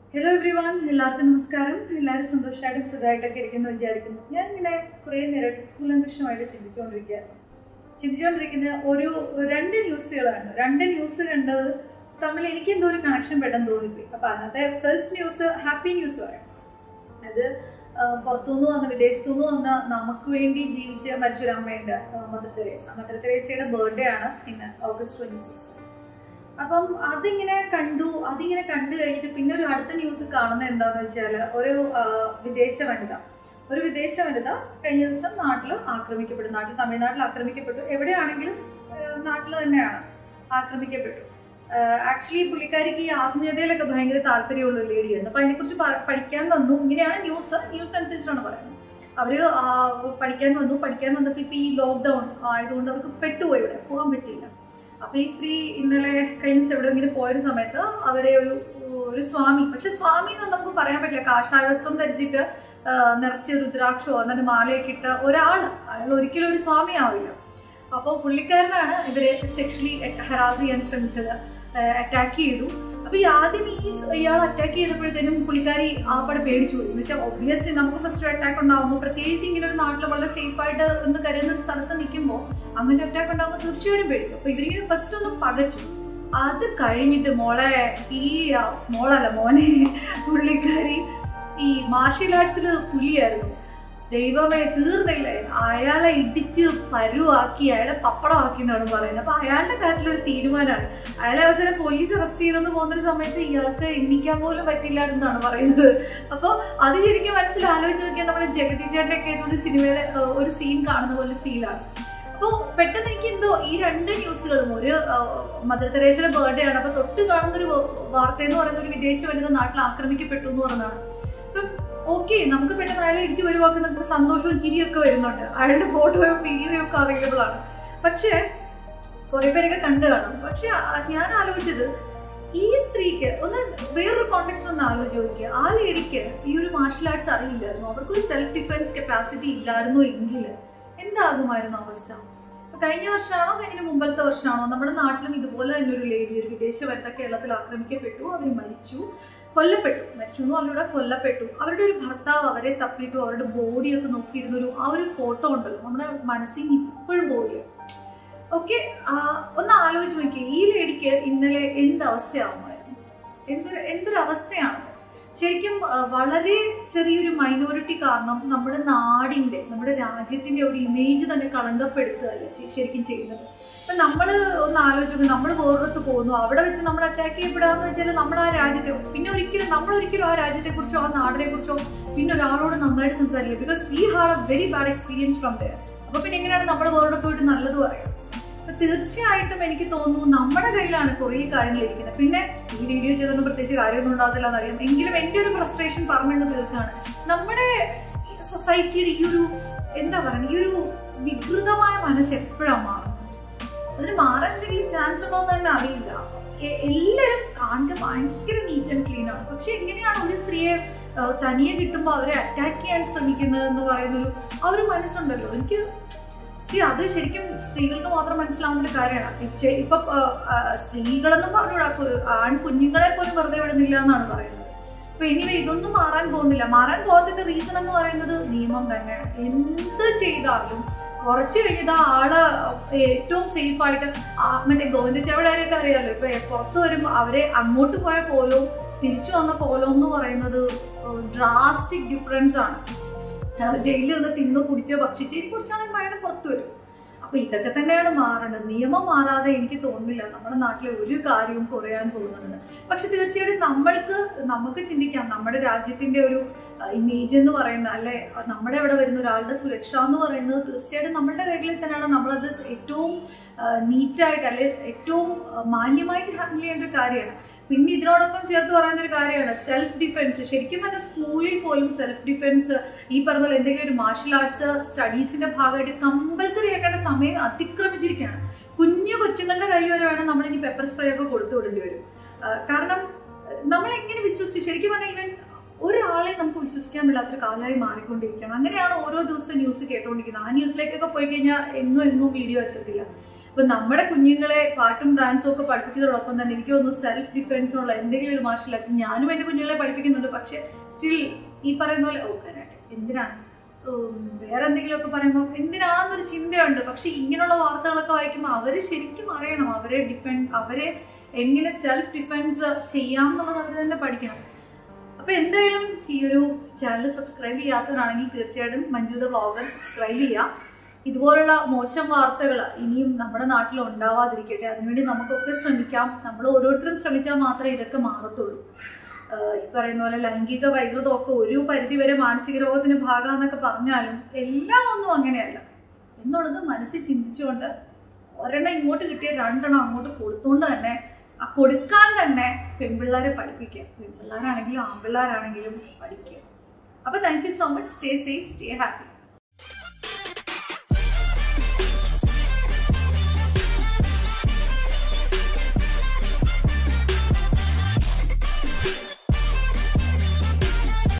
hello every one എല്ലാവർക്കും നമസ്കാരം എല്ലാവരും സന്തോഷമായിട്ടും സുഖമായിട്ടൊക്കെ ഇരിക്കുന്നു വിചാരിക്കുന്നു ഞാൻ ഇങ്ങനെ കുറേ നേരം കൂലങ്കഷമായിട്ട് ചിന്തിച്ചുകൊണ്ടിരിക്കുകയായിരുന്നു ചിന്തിച്ചുകൊണ്ടിരിക്കുന്ന ഒരു രണ്ട് ന്യൂസുകളാണ് രണ്ട് ന്യൂസ് കണ്ടത് തമ്മിൽ എനിക്ക് എന്തോ ഒരു കണക്ഷൻ പെട്ടെന്ന് തോന്നിപ്പോയി അപ്പൊ അതിനകത്തെ ഫസ്റ്റ് ന്യൂസ് ഹാപ്പി ന്യൂസ് പറയാം അത് ആ, പുറത്തുനിന്ന് വന്ന വിദേശത്തുനിന്ന് വന്ന നമുക്ക് വേണ്ടി ജീവിച്ച് മരിച്ചൊരു അമ്മയുണ്ട് ആ, മദർ തെരേസ മദർ തെരേസയുടെ ബർത്ത്ഡേ ആണ് ഇന്ന് ഓഗസ്റ്റ് ട്വന്റി സിക്സ് അപ്പം അതിങ്ങനെ കണ്ടു അതിങ്ങനെ കണ്ടു കഴിഞ്ഞിട്ട് പിന്നെ ഒരു അടുത്ത ന്യൂസ് കാണുന്നത് എന്താന്ന് വെച്ചാൽ ഒരു ആ, വിദേശ വനിത ഒരു വിദേശ വനിത കഴിഞ്ഞ ദിവസം നാട്ടിൽ ആക്രമിക്കപ്പെട്ടു നാട്ടിൽ തമിഴ്നാട്ടിൽ ആക്രമിക്കപ്പെട്ടു എവിടെയാണെങ്കിലും നാട്ടിൽ തന്നെയാണ് ആക്രമിക്കപ്പെട്ടു ആക്ച്വലി പുള്ളിക്കാരിക്ക് ഈ ആത്മീയതയിലൊക്കെ ഭയങ്കര താല്പര്യമുള്ള ഒരു ലേഡിയായിരുന്നു അപ്പൊ അതിനെക്കുറിച്ച് പ- പഠിക്കാൻ വന്നു ഇങ്ങനെയാണ് ന്യൂസ് ന്യൂസ് അനുസരിച്ചാണ് പറയുന്നത് അവര് ആ, പഠിക്കാൻ വന്നു പഠിക്കാൻ വന്നപ്പോൾ ഇപ്പൊ ഈ ലോക്ക്ഡൌൺ ആയതുകൊണ്ട് അവർക്ക് പെട്ടുപോയി ഇവിടെ പോകാൻ പറ്റിയില്ല അപ്പൊ ഈ സ്ത്രീ ഇന്നലെ കഴിഞ്ഞ ദിവസം എവിടെയെങ്കിലും പോയൊരു സമയത്ത് അവരെ ഒരു ഒരു സ്വാമി പക്ഷെ സ്വാമി എന്ന് നമുക്ക് പറയാൻ പറ്റില്ല കാഷായ വസ്ത്രം ധരിച്ചിട്ട് ആ, നിറച്ച് രുദ്രാക്ഷോ എന്നിട്ട് മാലയൊക്കെ ഇട്ട ഒരാൾ അയാൾ ഒരിക്കലും ഒരു സ്വാമി ആവില്ല അപ്പോൾ പുള്ളിക്കാരനാണ് ഇവരെ സെക്ഷലി ഹറാസ് ചെയ്യാൻ ശ്രമിച്ചത് അറ്റാക്ക് ചെയ്തു അപ്പൊ ഈ ആദ്യം ഈ സ് ഇയാൾ അറ്റാക്ക് ചെയ്തപ്പോഴത്തേനും പുള്ളിക്കാരി ആ പടെ പേടിച്ചു പോയി എന്ന് വെച്ചാൽ ഒബ്വിയസ്ലി നമുക്ക് ഫസ്റ്റ് അറ്റാക്ക് ഉണ്ടാകുമ്പോൾ പ്രത്യേകിച്ച് ഇങ്ങനെ ഒരു നാട്ടിൽ വളരെ സേഫ് ആയിട്ട് ഒന്ന് കരുതുന്ന ഒരു സ്ഥലത്ത് നിൽക്കുമ്പോൾ അങ്ങനെ അറ്റാക്ക് ഉണ്ടാകുമ്പോൾ തീർച്ചയായിട്ടും പേടിക്കും അപ്പൊ ഇവരിങ്ങനെ ഫസ്റ്റ് ഒന്ന് പകച്ചു അത് കഴിഞ്ഞിട്ട് മോളെ ഈ ആ, മോളല്ല മോനെ പുള്ളിക്കാരി ഈ മാർഷ്യൽ ആർട്സിൽ പുലിയായിരുന്നു ദൈവമേ തീർന്നില്ലേ അയാളെ ഇടിച്ച് പരുവാക്കി അയാളെ പപ്പടമാക്കി എന്നാണ് പറയുന്നത് അപ്പൊ അയാളുടെ കാര്യത്തിലൊരു തീരുമാനമാണ് അയാളെ അവസരം പോലീസ് അറസ്റ്റ് ചെയ്തുകൊണ്ട് പോകുന്ന ഒരു സമയത്ത് ഇയാൾക്ക് എണ്ണിക്കാൻ പോലും പറ്റില്ല എന്നാണ് പറയുന്നത് അപ്പോൾ അത് ശരിക്കും മനസ്സിൽ ആലോചിച്ച് നോക്കിയാൽ നമ്മുടെ ജഗതി ചേട്ടൻ്റെ ഒക്കെ ഒരു സിനിമയിലെ ഏഹ്, ഒരു സീൻ കാണുന്ന പോലെ ഫീലാണ് അപ്പോൾ പെട്ടെന്ന് എനിക്ക് എന്തോ ഈ രണ്ട് ന്യൂസുകളും ഒരു ഏഹ്, മദർ തെരേസയുടെ ബർത്ത്ഡേ ആണ് അപ്പൊ തൊട്ട് കാണുന്ന ഒരു വാർത്ത എന്ന് പറയുന്ന ഒരു വിദേശ വനിത നാട്ടിൽ ആക്രമിക്കപ്പെട്ടു എന്ന് പറഞ്ഞതാണ് അപ്പം ഓക്കെ നമുക്ക് പെട്ടെന്ന് അയാളെ ഇടിച്ചു വരുവാക്കുന്ന നമുക്ക് സന്തോഷവും ചിരിയൊക്കെ വരുന്നുണ്ട് അയാളുടെ ഫോട്ടോയും വീഡിയോയും ഒക്കെ അവൈലബിൾ ആണ് പക്ഷേ കുറെ പേരൊക്കെ കണ്ടു കാണും പക്ഷെ ആ- ഞാൻ ആലോചിച്ചത് ഈ സ്ത്രീക്ക് ഒന്ന് വേറൊരു കോണ്ടെക്സ്റ്റ് ഒന്ന് ആലോചിച്ച് നോക്കിയ ആ ലേഡിക്ക് ഈ ഒരു മാർഷൽ ആർട്സ് അറിയില്ലായിരുന്നു അവർക്കൊരു സെൽഫ് ഡിഫെൻസ് കപ്പാസിറ്റി ഇല്ലായിരുന്നു എങ്കിൽ എന്താകുമായിരുന്നു അവസ്ഥ ഇപ്പൊ കഴിഞ്ഞ വർഷമാണോ കഴിഞ്ഞ മുമ്പത്തെ വർഷമാണോ നമ്മുടെ നാട്ടിലും ഇതുപോലെ തന്നെ ഒരു ലേഡി ഒരു വിദേശ വനിത കേരളത്തിൽ ആക്രമിക്കപ്പെട്ടു അവർ മരിച്ചു കൊല്ലപ്പെട്ടു മരിച്ചു എന്ന് പറഞ്ഞൂടെ കൊല്ലപ്പെട്ടു അവരുടെ ഒരു ഭർത്താവ് അവരെ തപ്പിയിട്ടു അവരുടെ ബോഡിയൊക്കെ നോക്കിയിരുന്ന ഒരു ആ ഒരു ഫോട്ടോ ഉണ്ടല്ലോ നമ്മുടെ മനസ്സിൽ ഇപ്പോഴും പോയില്ല ഓക്കെ ഒന്ന് ആലോചിച്ച് നോക്കിയേ ഈ ലേഡിക്ക് ഇന്നലെ എന്ത് അവസ്ഥയാവുമായിരുന്നു എന്തൊരു എന്തൊരു അവസ്ഥയാണ് ശരിക്കും ആ, വളരെ ചെറിയൊരു മൈനോറിറ്റി കാരണം നമ്മുടെ നാടിന്റെ നമ്മുടെ രാജ്യത്തിന്റെ ഒരു ഇമേജ് തന്നെ കളങ്കപ്പെടുത്തുകയല്ലേ ശ- ശരിക്കും ചെയ്യുന്നത് അപ്പൊ നമ്മൾ ഒന്ന് ആലോചിച്ചു നമ്മൾ വേറൊരിടത്ത് പോകുന്നു അവിടെ വെച്ച് നമ്മൾ അറ്റാക്ക് ചെയ്യപ്പെടാന്ന് വെച്ചാൽ നമ്മുടെ ആ രാജ്യത്തെ പിന്നെ ഒരിക്കലും നമ്മൾ ഒരിക്കലും ആ രാജ്യത്തെ കുറിച്ചോ ആ നാടിനെ കുറിച്ചോ പിന്നെ ഒരാളോട് നന്നായിട്ട് സംസാരിക്കില്ല because we have a very bad experience from there അപ്പൊ പിന്നെ എങ്ങനെയാണ് നമ്മൾ വേറൊരിടത്ത് പോയിട്ട് നല്ലത് പറയാം അപ്പൊ തീർച്ചയായിട്ടും എനിക്ക് തോന്നുന്നു നമ്മുടെ കയ്യിലാണ് കുറേ കാര്യങ്ങൾ ഇരിക്കുന്നത് പിന്നെ ഈ വീഡിയോ ചെയ്തൊന്നും പ്രത്യേകിച്ച് കാര്യമൊന്നും ഉണ്ടാകത്തില്ല എന്നറിയാം എങ്കിലും എൻ്റെ ഒരു ഫ്രസ്ട്രേഷൻ പറഞ്ഞു തീർക്കാണ് നമ്മുടെ സൊസൈറ്റിയുടെ ഈ ഒരു എന്താ പറയുക ഈ ഒരു വികൃതമായ മനസ്സ് എപ്പോഴാണ് മാറുന്നത് അതിന് മാറാൻ എന്തെങ്കിലും ചാൻസ് ഉണ്ടോ എന്ന് തന്നെ അറിയില്ല എ- എല്ലാവരും കാണുക ഭയങ്കര നീറ്റ് ആൻഡ് ക്ലീൻ ആണ് പക്ഷെ എങ്ങനെയാണ് ഒരു സ്ത്രീയെ ആ, തനിയെ കിട്ടുമ്പോൾ അവരെ അറ്റാക്ക് ചെയ്യാൻ ശ്രമിക്കുന്നത് എന്ന് പറയുന്നൊരു ആ ഒരു മനസ്സുണ്ടല്ലോ എനിക്ക് See, അത് ശരിക്കും സ്ത്രീകൾക്ക് മാത്രം മനസ്സിലാവുന്ന ഒരു കാര്യമാണ് ഇച്ച- ഇപ്പൊ ആ, ആ, സ്ത്രീകളെന്നും പറഞ്ഞുകൂടാ കു- ആൺ കുഞ്ഞുങ്ങളെ പോലും വെറുതെ വിടുന്നില്ല എന്നാണ് പറയുന്നത് അപ്പൊ ഇനി ഇതൊന്നും മാറാൻ പോകുന്നില്ല മാറാൻ പോകുന്നതിന്റെ റീസൺ എന്ന് പറയുന്നത് നിയമം തന്നെയാണ് എന്ത് ചെയ്താലും കുറച്ച് കഴിഞ്ഞത് ആ ആള് ഏറ്റവും സേഫ് ആയിട്ട് ആ മറ്റേ ഗോവിന്ദച്ചാവിടാരെയൊക്കെ അറിയാലോ ഇപ്പൊ പുറത്ത് വരുമ്പോൾ അവരെ അങ്ങോട്ട് പോയ കോലവും തിരിച്ചു വന്ന കോലവും എന്ന് പറയുന്നത് ഡ്രാസ്റ്റിക് ഡിഫറൻസ് ആണ് ജയിലിൽ നിന്ന് തിന്നു കുടിച്ച് ഭക്ഷിച്ചതിനെ കുറിച്ചാണെങ്കിൽ ഭയങ്കര പുറത്തു വരും അപ്പൊ ഇതൊക്കെ തന്നെയാണ് മാറേണ്ടത് നിയമം മാറാതെ എനിക്ക് തോന്നുന്നില്ല നമ്മുടെ നാട്ടിലെ ഒരു കാര്യവും കുറയാൻ പോകുന്നുണ്ട് പക്ഷെ തീർച്ചയായിട്ടും നമ്മൾക്ക് നമുക്ക് ചിന്തിക്കാം നമ്മുടെ രാജ്യത്തിന്റെ ഒരു ഇമേജ് എന്ന് പറയുന്ന അല്ലെ നമ്മുടെ ഇവിടെ വരുന്ന ഒരാളുടെ സുരക്ഷ എന്ന് പറയുന്നത് തീർച്ചയായിട്ടും നമ്മളുടെ കയ്യിൽ തന്നെയാണ് നമ്മളത് ഏറ്റവും നീറ്റായിട്ട് അല്ലെ ഏറ്റവും ആ, മാന്യമായിട്ട് ഹാൻഡിൽ ചെയ്യേണ്ട ഒരു കാര്യമാണ് പിന്നെ ഇതിനോടൊപ്പം ചേർത്ത് പറയുന്ന ഒരു കാര്യമാണ് സെൽഫ് ഡിഫെൻസ് ശരിക്കും പറഞ്ഞാൽ സ്കൂളിൽ പോലും സെൽഫ് ഡിഫെൻസ് ഈ പറഞ്ഞ പോലെ എന്തെങ്കിലും ഒരു മാർഷൽ ആർട്സ് സ്റ്റഡീസിന്റെ ഭാഗമായിട്ട് കമ്പൽസറി ആക്കേണ്ട സമയം അതിക്രമിച്ചിരിക്കുകയാണ് കുഞ്ഞു കൊച്ചുങ്ങളുടെ കൈ വരെ വേണം നമ്മളിനി പെപ്പർ സ്പ്രേ ഒക്കെ കൊടുത്തു വിടേണ്ടി വരും ആ, കാരണം നമ്മൾ എങ്ങനെ വിശ്വസിച്ച് ശരിക്കും പറഞ്ഞാൽ ഇവൻ ഒരാളെ നമുക്ക് വിശ്വസിക്കാൻ പറ്റാത്തൊരു കാലമായി മാറിക്കൊണ്ടിരിക്കുകയാണ് അങ്ങനെയാണ് ഓരോ ദിവസം ന്യൂസ് കേട്ടുകൊണ്ടിരിക്കുന്നത് ആ ന്യൂസിലേക്കൊക്കെ പോയി കഴിഞ്ഞാൽ എന്നും എന്നും വീഡിയോ എത്തത്തില്ല ഇപ്പൊ നമ്മുടെ കുഞ്ഞുങ്ങളെ പാട്ടും ഡാൻസും ഒക്കെ പഠിപ്പിക്കുന്നതോടൊപ്പം തന്നെ എനിക്ക് തോന്നുന്നു സെൽഫ് ഡിഫെൻസിനുള്ള എന്തെങ്കിലും ഒരു മാർഷൽ ആർട്സ് ഞാനും എന്റെ കുഞ്ഞുങ്ങളെ പഠിപ്പിക്കുന്നുണ്ട് പക്ഷെ സ്റ്റിൽ ഈ പറയുന്ന പോലെ ഓ കരാട്ടെ എന്തിനാണ് ഉം, വേറെ എന്തെങ്കിലുമൊക്കെ പറയുമ്പോൾ എന്തിനാണെന്നൊരു ചിന്തയുണ്ട് പക്ഷെ ഇങ്ങനെയുള്ള വാർത്തകളൊക്കെ വായിക്കുമ്പോൾ അവര് ശരിക്കും അറിയണം അവരെ ഡിഫെൻഡ് അവരെ എങ്ങനെ സെൽഫ് ഡിഫെൻസ് ചെയ്യാം എന്നുള്ളത് അവർ തന്നെ പഠിക്കണം അപ്പൊ എന്തായാലും ഈ ഒരു ചാനൽ സബ്സ്ക്രൈബ് ചെയ്യാത്തവരാണെങ്കിൽ തീർച്ചയായിട്ടും മഞ്ജുത വ്ളോഗർ സബ്സ്ക്രൈബ് ചെയ്യുക ഇതുപോലുള്ള മോശം വാർത്തകൾ ഇനിയും നമ്മുടെ നാട്ടിൽ ഉണ്ടാവാതിരിക്കട്ടെ അതിനുവേണ്ടി നമുക്കൊക്കെ ശ്രമിക്കാം നമ്മൾ ഓരോരുത്തരും ശ്രമിച്ചാൽ മാത്രമേ ഇതൊക്കെ മാറത്തുള്ളൂ ആഹ് ഈ പറയുന്ന പോലെ ലൈംഗിക വൈകൃതമൊക്കെ ഒരു പരിധിവരെ മാനസിക രോഗത്തിന് ഭാഗമാണെന്നൊക്കെ പറഞ്ഞാലും എല്ലാം ഒന്നും അങ്ങനെയല്ല എന്നുള്ളത് മനസ്സിൽ ചിന്തിച്ചുകൊണ്ട് ഒരെണ്ണം ഇങ്ങോട്ട് കിട്ടിയ രണ്ടെണ്ണം അങ്ങോട്ട് കൊടുത്തുകൊണ്ട് തന്നെ ആ കൊടുക്കാൻ തന്നെ പെൺപിള്ളേരെ പഠിപ്പിക്കുക പെൺപിള്ളേരാണെങ്കിലും ആൺപിള്ളേരാണെങ്കിലും പഠിക്കുക അപ്പൊ thank you so much stay safe stay happy